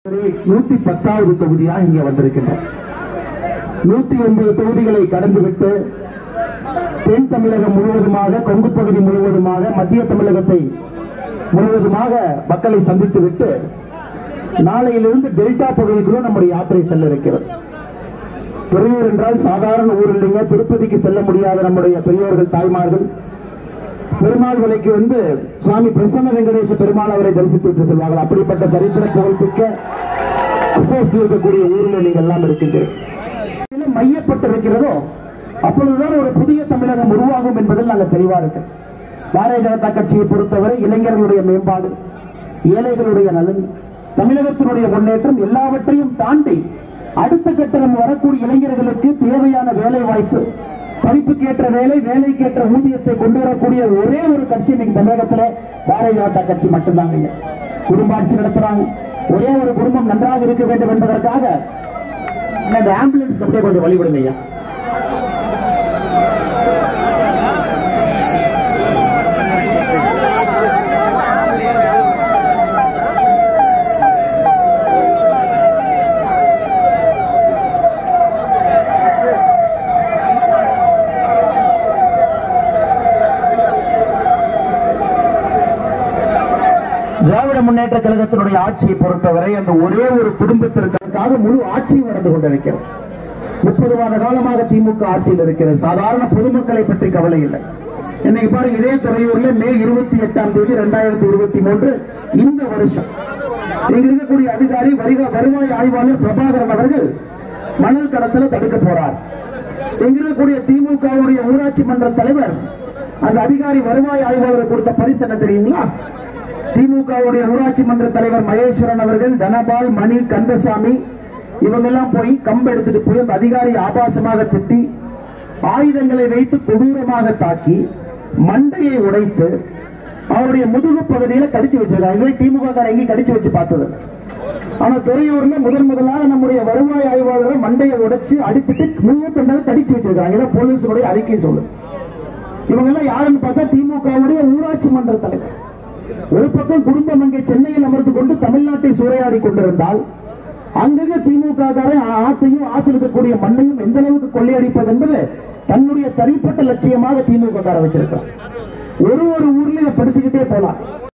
நூத்தி பத்தாவது தொகுதியாக இங்கே வந்திருக்கின்றோம் நூத்தி ஒன்பது தொகுதிகளை கடந்துவிட்டு தென் தமிழகம் முழுவதுமாக கொங்கு பகுதி முழுவதுமாக மத்திய தமிழகத்தை முழுவதுமாக மக்களை சந்தித்து விட்டு நாளையிலிருந்து டெல்டா பகுதிக்குள்ள நம்முடைய யாத்திரை செல்ல இருக்கிறது துறையூர் என்றால் சாதாரண ஊர் இல்லைங்க திருப்பதிக்கு செல்ல முடியாத நம்முடைய பெரியோர்கள் தாய்மார்கள் பெருமாள் விலைக்கு வந்து சுவாமி பிரசன்ன வெங்கடேச பெருமாள் அவரை தரிசித்து விட்டு செல்வார்கள் அப்படிப்பட்ட சரித்திர புகழ்மிக்க குப்போஸ்டி இருக்கக்கூடிய ஊரில் நீங்கள் எல்லாம் இருக்கின்றீர்கள் இதில் மையப்பட்டிருக்கிறதோ அப்பொழுதுதான் ஒரு புதிய தமிழகம் உருவாகும் என்பதில் நாங்கள் தெளிவா இருக்கு பாரதிய ஜனதா கட்சியை பொறுத்தவரை இளைஞர்களுடைய மேம்பாடு ஏழைகளுடைய நலன் தமிழகத்தினுடைய முன்னேற்றம் எல்லாவற்றையும் தாண்டி அடுத்த கட்ட நம்ம வரக்கூடிய இளைஞர்களுக்கு தேவையான வேலை வாய்ப்பு படிப்புக்கேற்ற வேலை வேலைக்கேற்ற ஊதியத்தை கொண்டு வரக்கூடிய ஒரே ஒரு கட்சி இன்னைக்கு தமிழகத்துல பாரதிய ஜனதா கட்சி மட்டும்தாங்க ஐயா. குடும்ப ஆட்சி நடத்துறாங்க ஒரே ஒரு குடும்பம் நன்றாக இருக்க வேண்டும் என்பதற்காக அண்ணா, இந்த ஆம்புலன்ஸ் அப்படியே கொஞ்சம் வழிவிடுங்க ஐயா திராவிட முன்னேற்ற கழகத்தினுடைய ஆட்சியை பொறுத்தவரை அந்த ஒரே ஒரு குடும்பத்திற்காக முழு ஆட்சியும் நடந்து கொண்டிருக்கிறது முப்பது மாத காலமாக திமுக ஆட்சியில் இருக்கிறது சாதாரண பொதுமக்களை பற்றி கவலை இல்லை இன்னைக்கு பாருங்க இதே துறையூர்ல மே இருபத்தி எட்டாம் தேதி இரண்டாயிரத்தி இருபத்தி மூன்று இந்த வருஷம் இங்க இருக்கக்கூடிய அதிகாரி வருக வருவாய் ஆய்வாளர் பிரபாகரன் அவர்கள் மணல் கடத்தல தடுக்க போறார் இங்க இருக்கக்கூடிய திமுகவுடைய ஊராட்சி மன்ற தலைவர் அந்த அதிகாரி வருவாய் ஆய்வாளர் கொடுத்த பரிசு என்ன தெரியுங்களா திமுகவுடைய ஊராட்சி மன்ற தலைவர் மகேஸ்வரன் அவர்கள் தனபால் மணி கந்தசாமி இவங்கெல்லாம் போய் கம்பு எடுத்துட்டு போய் அந்த அதிகாரி ஆபாசமாக திட்டி ஆயுதங்களை வைத்து கொடூரமாக தாக்கி மண்டையை உடைத்து அவருடைய முதுகு பகுதியில கடிச்சு வச்சிருக்காங்க இதுவே திமுக காரர் எங்கேயும் கடிச்சு வச்சு பார்த்தது இல்ல. ஆனா துறையூர்ல முதன் முதலாக நம்முடைய வருவாய் ஆய்வாளரை மண்டையை உடைச்சு அடிச்சுட்டு முழுவத்தண்டாவது கடிச்சு வச்சிருக்காங்க இதான் போலீஸுடைய அறிக்கை சொல்லுது இவங்க எல்லாம் யாருன்னு பார்த்தா திமுகவுடைய ஊராட்சி மன்ற தலைவர் ஒரு பக்கம் குடும்பம் அங்கே சென்னையில் அமர்ந்து கொண்டு தமிழ்நாட்டை சூறையாடி கொண்டிருந்தால் அங்கங்க திமுக காரன் ஆத்தையும் ஆத்தில் இருக்கக்கூடிய மண்ணையும் எந்த அளவுக்கு கொள்ளையடிப்பது என்பது தன்னுடைய தனிப்பட்ட லட்சியமாக திமுக காரன் வச்சிருக்கான் ஒரு ஒரு ஊர்ல இதை படிச்சுக்கிட்டே போலாம்